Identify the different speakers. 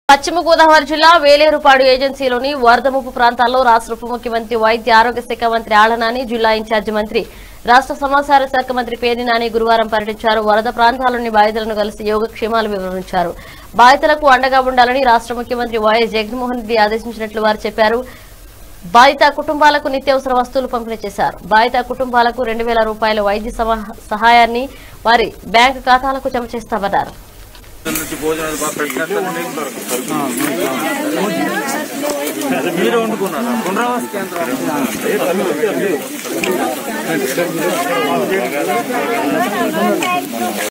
Speaker 1: పశ్చిమ గోదావరి జిల్లా వేలేరుపాడు ఏజెన్సీలోని వరద ముప్పు ప్రాంతాల్లో రాష్ట్ర ఉప ముఖ్యమంత్రి వైద్య ఆరోగ్య శాఖ మంత్రి ఆళ్లనాని జిల్లా ఇన్ఛార్జి మంత్రి రాష్ట్ర సమాచార శాఖ మంత్రి పేర్ని నాని గురువారం పర్యటించారు వరద ప్రాంతాల్లోని బాధితులను కలిసి యోగక్షేమాలు వివరించారు బాధితులకు అండగా ఉండాలని రాష్ట్ర ముఖ్యమంత్రి వైఎస్ జగన్మోహన్ రెడ్డి ఆదేశించినట్లు వారు చెప్పారు బాధిత కుటుంబాలకు నిత్యావసర వస్తువులు పంపిణీ చేశారు బాధిత కుటుంబాలకు రెండు వేల రూపాయల వైద్య సమా- సహాయాన్ని వారి బ్యాంకు ఖాతాలకు జమ చేస్తామన్నారు
Speaker 2: నుంచి భోజనాలు బాగా పెట్టినట్టుంది మీరు వండుకున్నారా పునరావాస కేంద్రం